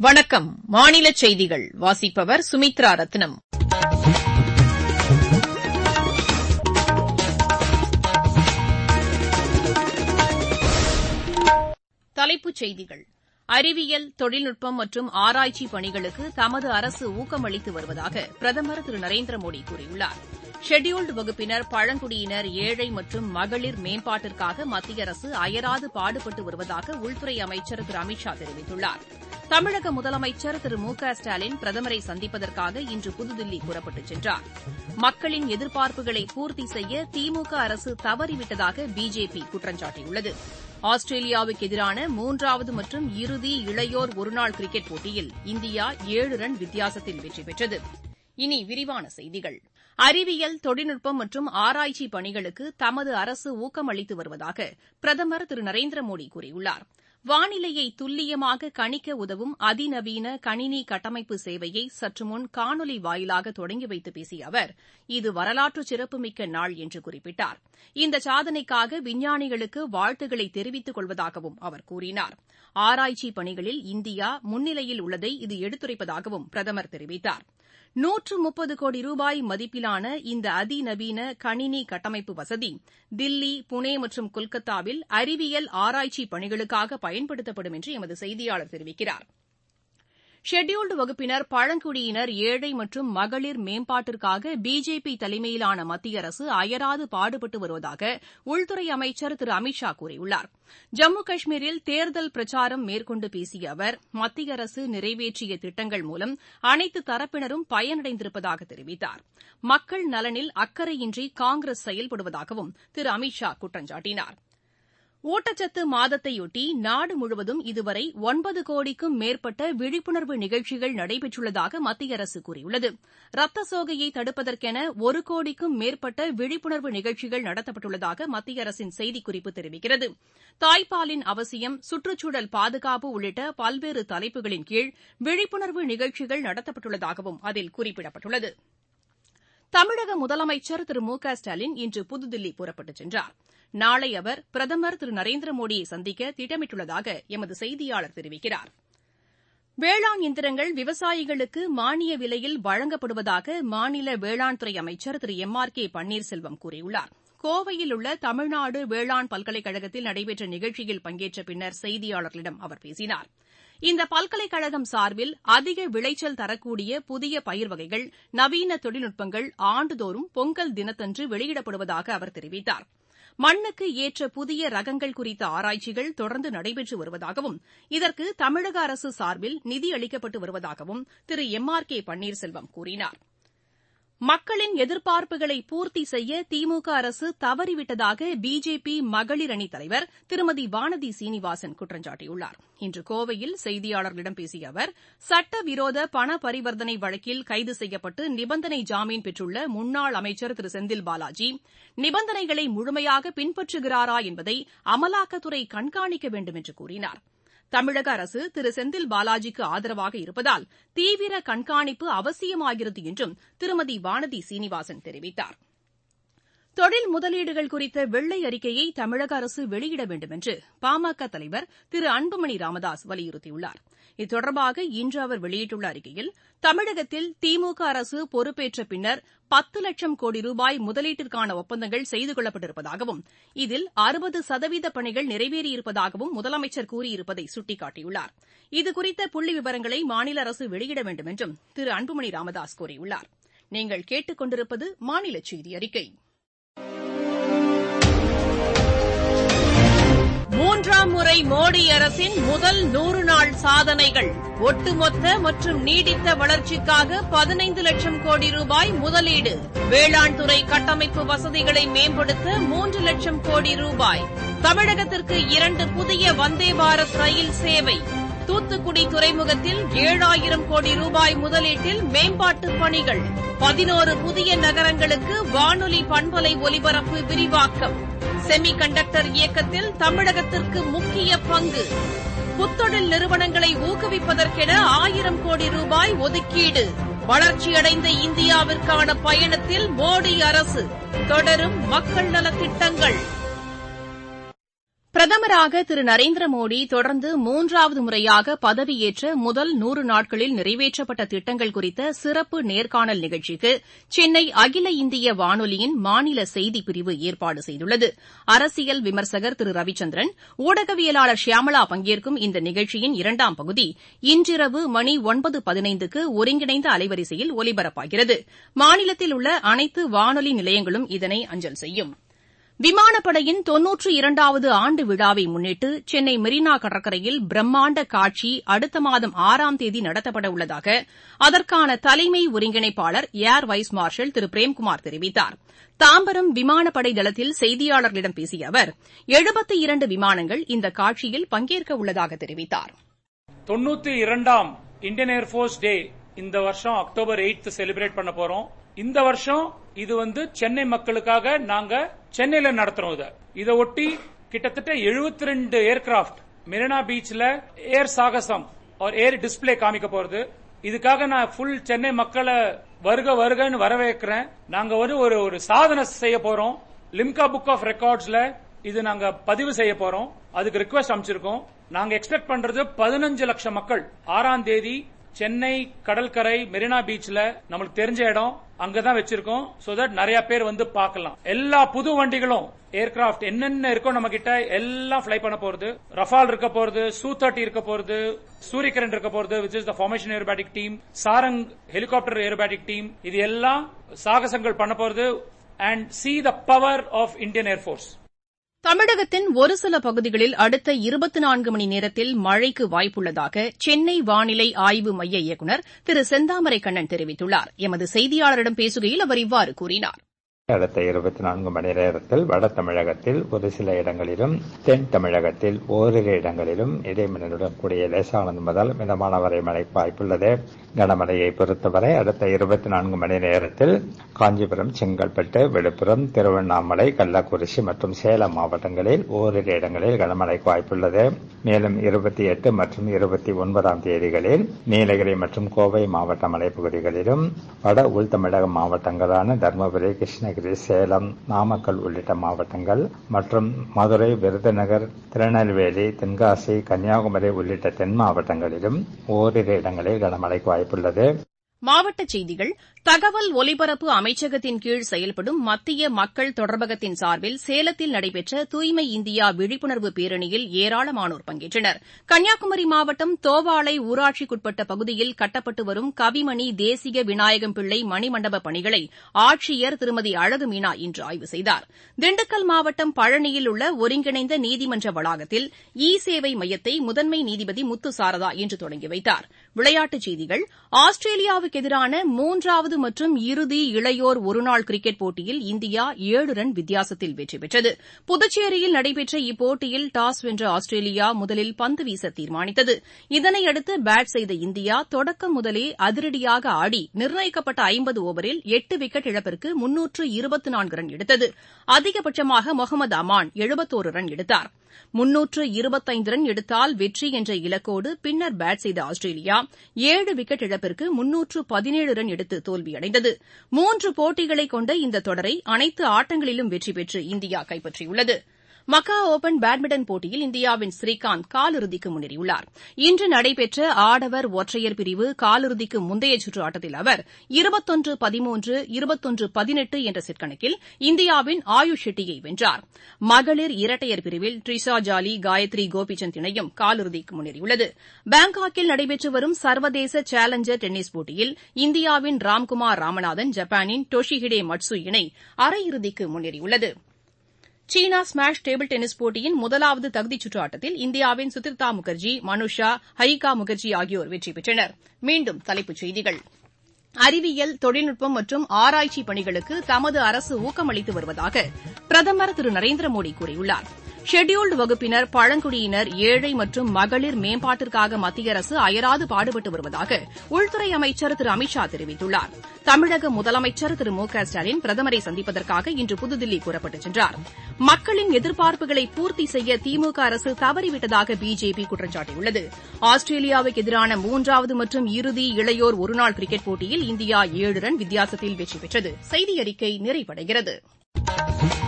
வணக்கம் மாநில செய்திகள் வாசிப்பவர் சுமித்ரா ரத்னம் தலைப்புச் செய்திகள் அறிவியல் தொழில்நுட்பம் மற்றும் ஆராய்ச்சி பணிகளுக்கு தமது அரசு ஊக்கமளித்து வருவதாக பிரதமர் திரு நரேந்திர மோடி கூறியுள்ளார் ஷெட்யூல்டு வகுப்பினர் பழங்குடியினர் ஏழை மற்றும் மகளிர் மேம்பாட்டிற்காக மத்திய அரசு அயராது பாடுபட்டு வருவதாக உள்துறை அமைச்சர் திரு அமித் ஷா தெரிவித்துள்ளார் தமிழக முதலமைச்சர் திரு மு க ஸ்டாலின் பிரதமரை சந்திப்பதற்காக இன்று புதுதில்லி புறப்பட்டுச் சென்றார் மக்களின் எதிர்பார்ப்புகளை பூர்த்தி செய்ய திமுக அரசு தவறிவிட்டதாக பிஜேபி குற்றம் சாட்டியுள்ளது ஆஸ்திரேலியாவுக்கு எதிரான மூன்றாவது மற்றும் இறுதி இளையோர் ஒருநாள் கிரிக்கெட் போட்டியில் இந்தியா ஏழு ரன் வித்தியாசத்தில் வெற்றி பெற்றது இனி விரிவான செய்திகள் அறிவியல் தொழில்நுட்பம் மற்றும் ஆராய்ச்சி பணிகளுக்கு தமது அரசு ஊக்கமளித்து வருவதாக பிரதமர் திரு நரேந்திர மோடி கூறியுள்ளார் வானிலையை துல்லியமாக கணிக்க உதவும் அதிநவீன கணினி கட்டமைப்பு சேவையை சற்றுமுன் காணொலி வாயிலாக தொடங்கி வைத்து பேசிய அவர் இது வரலாற்று சிறப்புமிக்க நாள் என்று குறிப்பிட்டார் இந்த சாதனைக்காக விஞ்ஞானிகளுக்கு வாழ்த்துக்களை தெரிவித்துக் கொள்வதாகவும் அவர் கூறினார் ஆராய்ச்சி பணிகளில் இந்தியா முன்னிலையில் உள்ளதை இது எடுத்துரைப்பதாகவும் பிரதமர் தெரிவித்தார் நூற்று முப்பது கோடி ரூபாய் மதிப்பிலான இந்த அதிநவீன கணினி கட்டமைப்பு வசதி தில்லி புனே மற்றும் கொல்கத்தாவில் அறிவியல் ஆராய்ச்சி பணிகளுக்காக பயன்படுத்தப்படும் என்று எமது செய்தியாளர் தெரிவிக்கிறார் ஷெட்யூல்டு வகுப்பினர் பழங்குடியினர் ஏழை மற்றும் மகளிர் மேம்பாட்டிற்காக பிஜேபி தலைமையிலான மத்திய அரசு அயராது பாடுபட்டு வருவதாக உள்துறை அமைச்சர் திரு அமித் ஷா கூறியுள்ளார் ஜம்மு காஷ்மீரில் தேர்தல் பிரச்சாரம் மேற்கொண்டு பேசிய அவர் மத்திய அரசு நிறைவேற்றிய திட்டங்கள் மூலம் அனைத்து தரப்பினரும் பயனடைந்திருப்பதாக தெரிவித்தார் மக்கள் நலனில் அக்கறையின்றி காங்கிரஸ் செயல்படுவதாகவும் திரு அமித் ஷா குற்றம் சாட்டினார் ஊட்டச்சத்து மாதத்தையொட்டி நாடு முழுவதும் இதுவரை ஒன்பது கோடிக்கும் மேற்பட்ட விழிப்புணர்வு நிகழ்ச்சிகள் நடைபெற்றுள்ளதாக மத்திய அரசு கூறியுள்ளது ரத்த சோகையை தடுப்பதற்கென ஒரு கோடிக்கும் மேற்பட்ட விழிப்புணர்வு நிகழ்ச்சிகள் நடத்தப்பட்டுள்ளதாக மத்திய அரசின் செய்திக்குறிப்பு தெரிவிக்கிறது தாய்ப்பாலின் அவசியம் சுற்றுச்சூழல் பாதுகாப்பு உள்ளிட்ட பல்வேறு தலைப்புகளின் கீழ் விழிப்புணர்வு நிகழ்ச்சிகள் நடத்தப்பட்டுள்ளதாகவும் அதில் குறிப்பிடப்பட்டுள்ளது தமிழக முதலமைச்சர் திரு மு க ஸ்டாலின் இன்று புதுதில்லி புறப்பட்டுச் சென்றார் நாளை அவர் பிரதமர் திரு நரேந்திர மோடியை சந்திக்க திட்டமிட்டுள்ளதாக எமது செய்தியாளர் தெரிவிக்கிறார் வேளாண் இயந்திரங்கள் விவசாயிகளுக்கு மானிய விலையில் வழங்கப்படுவதாக மாநில வேளாண் துறை அமைச்சர் திரு எம் ஆர் கே பன்னீர்செல்வம் கூறியுள்ளார் கோவையில் உள்ள தமிழ்நாடு வேளாண் பல்கலைக்கழகத்தில் நடைபெற்ற நிகழ்ச்சியில் பங்கேற்ற பின்னர் செய்தியாளர்களிடம் அவர் பேசினார் இந்த பல்கலைக்கழகம் சார்பில் அதிக விளைச்சல் தரக்கூடிய புதிய பயிர் வகைகள் நவீன தொழில்நுட்பங்கள் ஆண்டுதோறும் பொங்கல் தினத்தன்று வெளியிடப்படுவதாக அவர் தெரிவித்தார் மண்ணுக்கு ஏற்ற புதிய ரகங்கள் குறித்த ஆராய்ச்சிகள் தொடர்ந்து நடைபெற்று வருவதாகவும் இதற்கு தமிழக அரசு சார்பில் நிதி அளிக்கப்பட்டு வருவதாகவும் திரு எம் ஆர் கே பன்னீர்செல்வம் கூறினார் மக்களின் எதிர்பார்ப்புகளை பூர்த்தி செய்ய திமுக அரசு தவறிவிட்டதாக பிஜேபி மகளிர் அணித் தலைவர் திருமதி வானதி சீனிவாசன் குற்றம் சாட்டியுள்ளார் இன்று கோவையில் செய்தியாளர்களிடம் பேசிய அவர் சட்டவிரோத பண பரிவர்த்தனை வழக்கில் கைது செய்யப்பட்டு நிபந்தனை ஜாமீன் பெற்றுள்ள முன்னாள் அமைச்சர் திரு செந்தில் பாலாஜி நிபந்தனைகளை முழுமையாக பின்பற்றுகிறாரா என்பதை அமலாக்கத்துறை கண்காணிக்க வேண்டும் என்று கூறினார் தமிழக அரசு திரு செந்தில் பாலாஜிக்கு ஆதரவாக இருப்பதால் தீவிர கண்காணிப்பு அவசியமாகிறது என்றும் திருமதி வானதி சீனிவாசன் தெரிவித்தார் தொழில் முதலீடுகள் குறித்த வெள்ளை அறிக்கையை தமிழக அரசு வெளியிட வேண்டும் என்று பாமக தலைவர் திரு அன்புமணி ராமதாஸ் வலியுறுத்தியுள்ளார் இத்தொடர்பாக இன்று அவர் வெளியிட்டுள்ள அறிக்கையில் தமிழகத்தில் திமுக அரசு பொறுப்பேற்ற பின்னர் பத்து லட்சம் கோடி ரூபாய் முதலீட்டிற்கான ஒப்பந்தங்கள் செய்து கொள்ளப்பட்டிருப்பதாகவும் இதில் அறுபது சதவீத பணிகள் நிறைவேறியிருப்பதாகவும் முதலமைச்சர் கூறியிருப்பதை சுட்டிக்காட்டியுள்ளார் இதுகுறித்த புள்ளி விவரங்களை மாநில அரசு வெளியிட வேண்டும் என்றும் திரு அன்புமணி ராமதாஸ் கூறியுள்ளார் நீங்கள் கேட்டுக் கொண்டிருப்பது மாநில செய்தி அறிக்கை மூன்றாம் முறை மோடி அரசின் முதல் நூறு நாள் சாதனைகள் ஒட்டுமொத்த மற்றும் நீடித்த வளர்ச்சிக்காக பதினைந்து லட்சம் கோடி ரூபாய் முதலீடு வேளாண் துறை கட்டமைப்பு வசதிகளை மேம்படுத்த மூன்று லட்சம் கோடி ரூபாய் தமிழகத்திற்கு இரண்டு புதிய வந்தே பாரத் ரயில் சேவை தூத்துக்குடி துறைமுகத்தில் ஏழாயிரம் கோடி ரூபாய் முதலீட்டில் மேம்பாட்டு பணிகள் பதினோரு புதிய நகரங்களுக்கு வானொலி பண்பலை ஒலிபரப்பு விரிவாக்கம் செமி கண்டக்டர் இயக்கத்தில் தமிழகத்திற்கு முக்கிய பங்கு புத்தொழில் நிறுவனங்களை ஊக்குவிப்பதற்கென ஆயிரம் கோடி ரூபாய் ஒதுக்கீடு வளர்ச்சியடைந்த இந்தியாவிற்கான பயணத்தில் மோடி அரசு தொடரும் மக்கள் நலத்திட்டங்கள் பிரதமராக திரு நரேந்திர மோடி தொடர்ந்து மூன்றாவது முறையாக பதவியேற்ற முதல் நூறு நாட்களில் நிறைவேற்றப்பட்ட திட்டங்கள் குறித்த சிறப்பு நேர்காணல் நிகழ்ச்சிக்கு சென்னை அகில இந்திய வானொலியின் மாநில செய்திப்பிரிவு ஏற்பாடு செய்துள்ளது அரசியல் விமர்சகர் திரு ரவிச்சந்திரன் ஊடகவியலாளர் ஷியாமளா பங்கேற்கும் இந்த நிகழ்ச்சியின் இரண்டாம் பகுதி இன்றிரவு மணி ஒன்பது பதினைந்துக்கு ஒருங்கிணைந்த அலைவரிசையில் ஒலிபரப்பாகிறது மாநிலத்தில் உள்ள அனைத்து வானொலி நிலையங்களும் இதனை அஞ்சல் செய்யும் விமானப்படையின் தொன்னூற்று இரண்டாவது ஆண்டு விழாவை முன்னிட்டு சென்னை மெரினா கடற்கரையில் பிரம்மாண்ட காட்சி அடுத்த மாதம் ஆறாம் தேதி நடத்தப்பட உள்ளதாக அதற்கான தலைமை ஒருங்கிணைப்பாளர் ஏர் வைஸ் மார்ஷல் திரு பிரேம்குமார் தெரிவித்தார் தாம்பரம் விமானப்படை தளத்தில் செய்தியாளர்களிடம் பேசிய அவர் எழுபத்தி இரண்டு விமானங்கள் இந்த காட்சியில் பங்கேற்க உள்ளதாக தெரிவித்தார் தொண்ணூத்தி இரண்டாம் இந்தியன் ஏர்போர்ஸ் டே இந்த வருஷம் அக்டோபர் எயித் செலிப்ரேட் பண்ண போறோம் இந்த வருஷம் இது வந்து சென்னை மக்களுக்காக நாங்க சென்னையில நடத்துறோம் இதை இதை ஒட்டி கிட்டத்தட்ட எழுபத்தி ரெண்டு ஏர்கிராப்ட் மெரினா பீச்ல ஏர் சாகசம் ஒரு ஏர் டிஸ்பிளே காமிக்க போறது இதுக்காக நான் ஃபுல் சென்னை மக்களை வருக வருகன்னு வரவேற்கிறேன் நாங்க வந்து ஒரு ஒரு சாதனை செய்ய போறோம் லிம்கா புக் ஆஃப் ரெக்கார்ட்ஸ்ல இது நாங்க பதிவு செய்ய போறோம் அதுக்கு ரிக்வெஸ்ட் அமைச்சிருக்கோம் நாங்க எக்ஸ்பெக்ட் பண்றது பதினஞ்சு லட்சம் மக்கள் ஆறாம் தேதி சென்னை கடற்கரை மெரினா பீச்ல நம்மளுக்கு தெரிஞ்ச இடம் அங்கதான் வச்சிருக்கோம் சோ தட் நிறைய பேர் வந்து பார்க்கலாம் எல்லா புது வண்டிகளும் ஏர்கிராப்ட் என்னென்ன இருக்கோ நம்ம கிட்ட எல்லாம் ஃபிளை பண்ண போறது ரஃபால் இருக்க போறது சூ தேர்ட்டி இருக்க போறது சூரியகிரண் இருக்க போறது which is the formation aerobatic team Sarang helicopter aerobatic team இது எல்லாம் சாகசங்கள் பண்ண போறது and see the power of Indian air force தமிழகத்தின் ஒரு சில பகுதிகளில் அடுத்த இருபத்தி நான்கு மணி நேரத்தில் மழைக்கு வாய்ப்புள்ளதாக சென்னை வானிலை ஆய்வு மைய இயக்குநர் திரு செந்தாமரை கண்ணன் தெரிவித்துள்ளார் எமது செய்தியாளரிடம் பேசுகையில் அவர் இவ்வாறு கூறினார் அடுத்த இருபத்தி நான்கு மணி நேரத்தில் வட தமிழகத்தில் ஒரு சில இடங்களிலும் தென் தமிழகத்தில் ஓரிரு இடங்களிலும் இடைமின்னலுடன் கூடிய லேசானது முதல் மிதமான வரை மழை வாய்ப்புள்ளது கனமழையை பொறுத்தவரை அடுத்த இருபத்தி நான்கு மணி நேரத்தில் காஞ்சிபுரம் செங்கல்பட்டு விழுப்புரம் திருவண்ணாமலை கள்ளக்குறிச்சி மற்றும் சேலம் மாவட்டங்களில் ஓரிரு இடங்களில் கனமழைக்கு வாய்ப்புள்ளது மேலும் இருபத்தி எட்டு மற்றும் இருபத்தி ஒன்பதாம் தேதிகளில் நீலகிரி மற்றும் கோவை மாவட்ட மலைப்பகுதிகளிலும் வட உள் தமிழக மாவட்டங்களான தருமபுரி கிருஷ்ணகிரி சேலம் நாமக்கல் உள்ளிட்ட மாவட்டங்கள் மற்றும் மதுரை விருதுநகர் திருநெல்வேலி தென்காசி கன்னியாகுமரி உள்ளிட்ட தென் மாவட்டங்களிலும் ஓரிரு இடங்களில் கனமழைக்கு வாய்ப்புள்ளது மாவட்டச் செய்திகள் தகவல் ஒலிபரப்பு அமைச்சகத்தின் கீழ் செயல்படும் மத்திய மக்கள் தொடர்பகத்தின் சார்பில் சேலத்தில் நடைபெற்ற தூய்மை இந்தியா விழிப்புணர்வு பேரணியில் ஏராளமானோர் பங்கேற்றனர் கன்னியாகுமரி மாவட்டம் தோவாளை ஊராட்சிக்குட்பட்ட பகுதியில் கட்டப்பட்டு வரும் கவிமணி தேசிய விநாயகம் பிள்ளை மணிமண்டப பணிகளை ஆட்சியர் திருமதி அழகு மீனா இன்று ஆய்வு செய்தார் திண்டுக்கல் மாவட்டம் பழனியில் உள்ள ஒருங்கிணைந்த நீதிமன்ற வளாகத்தில் இ சேவை மையத்தை முதன்மை நீதிபதி முத்து சாரதா இன்று தொடங்கி வைத்தார் விளையாட்டுச் செய்திகள் ஆஸ்திரேலியாவுக்கு எதிரான மூன்றாவது மற்றும் இறுதி இளையோர் ஒருநாள் கிரிக்கெட் போட்டியில் இந்தியா ஏழு ரன் வித்தியாசத்தில் வெற்றி பெற்றது புதுச்சேரியில் நடைபெற்ற இப்போட்டியில் டாஸ் வென்ற ஆஸ்திரேலியா முதலில் பந்து வீச தீர்மானித்தது இதனையடுத்து பேட் செய்த இந்தியா தொடக்கம் முதலே அதிரடியாக ஆடி நிர்ணயிக்கப்பட்ட ஐம்பது ஓவரில் எட்டு விக்கெட் இழப்பிற்கு முன்னூற்று இருபத்து நான்கு ரன் எடுத்தது அதிகபட்சமாக முகமது அமான் எழுபத்தோரு ரன் எடுத்தார் முன்னூற்று இருபத்தைந்து ரன் எடுத்தால் வெற்றி என்ற இலக்கோடு பின்னர் பேட் செய்த ஆஸ்திரேலியா ஏழு விக்கெட் இழப்பிற்கு முன்னூற்று பதினேழு ரன் எடுத்து தோல்வியடைந்தது மூன்று போட்டிகளை கொண்ட இந்த தொடரை அனைத்து ஆட்டங்களிலும் வெற்றி பெற்று இந்தியா கைப்பற்றியுள்ளது மக்காவ் ஒபன் பேட்மிண்டன் போட்டியில் இந்தியாவின் ஸ்ரீகாந்த் காலிறுதிக்கு முன்னேறியுள்ளார் இன்று நடைபெற்ற ஆடவர் ஒற்றையர் பிரிவு காலிறுதிக்கு முந்தைய சுற்று ஆட்டத்தில் அவர் இருபத்தொன்று பதிமூன்று இருபத்தொன்று பதினெட்டு என்ற செட் கணக்கில் இந்தியாவின் ஆயுஷ் ஷெட்டியை வென்றார் மகளிர் இரட்டையர் பிரிவில் ட்ரிஷா ஜாலி காயத்ரி கோபிசந்த் இணையும் காலிறுதிக்கு முன்னேறியுள்ளது பாங்காக்கில் நடைபெற்று வரும் சர்வதேச சேலஞ்சர் டென்னிஸ் போட்டியில் இந்தியாவின் ராம்குமார் ராமநாதன் ஜப்பானின் டோஷிஹிடே மட்சு இணை அரையிறுதிக்கு முன்னேறியுள்ளது சீனா ஸ்மாஷ் டேபிள் டென்னிஸ் போட்டியின் முதலாவது தகுதிச் சுற்று ஆட்டத்தில் இந்தியாவின் சுதிர்தா முகர்ஜி மனுஷா ஹரிகா முகர்ஜி ஆகியோர் வெற்றி பெற்றனர் மீண்டும் தலைப்புச் செய்திகள் அறிவியல் தொழில்நுட்பம் மற்றும் ஆராய்ச்சி பணிகளுக்கு தமது அரசு ஊக்கமளித்து வருவதாக பிரதமர் திரு நரேந்திர மோடி கூறியுள்ளார் ஷெட்யூல்டு வகுப்பினர் பழங்குடியினர் ஏழை மற்றும் மகளிர் மேம்பாட்டிற்காக மத்திய அரசு அயராது பாடுபட்டு வருவதாக உள்துறை அமைச்சர் திரு அமித் ஷா தெரிவித்துள்ளார் தமிழக முதலமைச்சர் திரு மு க ஸ்டாலின் பிரதமரை சந்திப்பதற்காக இன்று புதுதில்லி புறப்பட்டுச் சென்றார் மக்களின் எதிர்பார்ப்புகளை பூர்த்தி செய்ய திமுக அரசு தவறிவிட்டதாக பிஜேபி குற்றம் சாட்டியுள்ளது ஆஸ்திரேலியாவுக்கு எதிரான மூன்றாவது மற்றும் இறுதி இளையோர் ஒருநாள் கிரிக்கெட் போட்டியில் இந்தியா ஏழு ரன் வித்தியாசத்தில் வெற்றி பெற்றது செய்தி அறிக்கை நிறைவடைகிறது